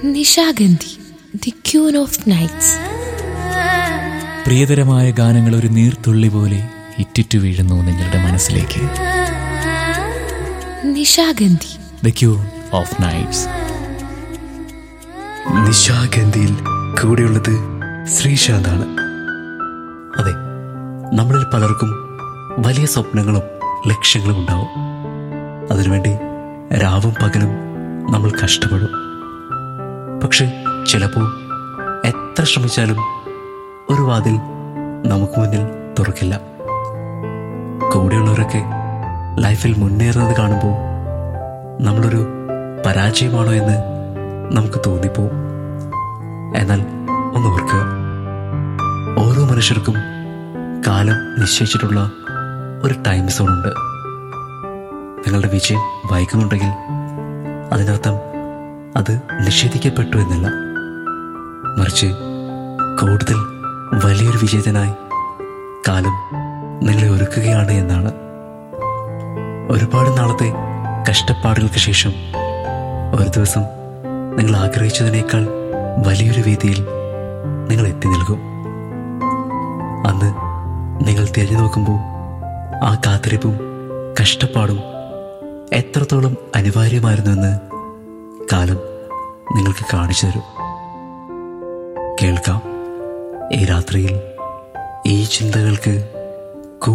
Nishagandhi the queen of nights പ്രിയതരമായ ഗാനങ്ങൾ ഒരു നീർത്തുള്ളി പോലെ ഇറ്റിറ്റു വീഴുന്നു നിങ്ങളുടെ മനസ്സിലേക്ക് Nishagandhi the queen of nights നിശാഗന്ധിയിൽ കൂടെയുള്ളത് ശ്രീശാന്താണ് അതെ നമ്മളിൽ പലർക്കും വലിയ സ്വപ്നങ്ങളും ലക്ഷ്യങ്ങളും ഉണ്ടാവും അതിനുവേണ്ടി രാവും പകലും നമ്മൾ കഷ്ടപ്പെടും പക്ഷെ ചിലപ്പോൾ എത്ര ശ്രമിച്ചാലും ഒരു വാതിൽ നമുക്ക് മുന്നിൽ തുറക്കില്ല കൂടെയുള്ളവരൊക്കെ ലൈഫിൽ മുന്നേറുന്നത് കാണുമ്പോൾ നമ്മളൊരു പരാജയമാണോ എന്ന് നമുക്ക് തോന്നിപ്പോവും എന്നാൽ ഒന്ന് ഓർക്കുക ഓരോ മനുഷ്യർക്കും കാലം നിശ്ചയിച്ചിട്ടുള്ള ഒരു ടൈം സോൺ ഉണ്ട് നിങ്ങളുടെ വിജയം വൈകുന്നുണ്ടെങ്കിൽ അതിനർത്ഥം അത് നിഷേധിക്കപ്പെട്ടു എന്നല്ല മറിച്ച് കൂടുതൽ വലിയൊരു വിജയത്തിനായി കാലം നിങ്ങളെ ഒരുക്കുകയാണ് എന്നാണ് ഒരുപാട് നാളത്തെ കഷ്ടപ്പാടുകൾക്ക് ശേഷം ഒരു ദിവസം നിങ്ങൾ ആഗ്രഹിച്ചതിനേക്കാൾ വലിയൊരു വേദിയിൽ നിങ്ങൾ എത്തി നിൽക്കും അന്ന് നിങ്ങൾ തിരിഞ്ഞു നോക്കുമ്പോൾ ആ കാത്തിരിപ്പും കഷ്ടപ്പാടും എത്രത്തോളം അനിവാര്യമായിരുന്നുവെന്ന് കാലം നിങ്ങൾക്ക് കാണിച്ചു തരും കേൾക്കാം ഈ രാത്രിയിൽ ഈ ചിന്തകൾക്ക്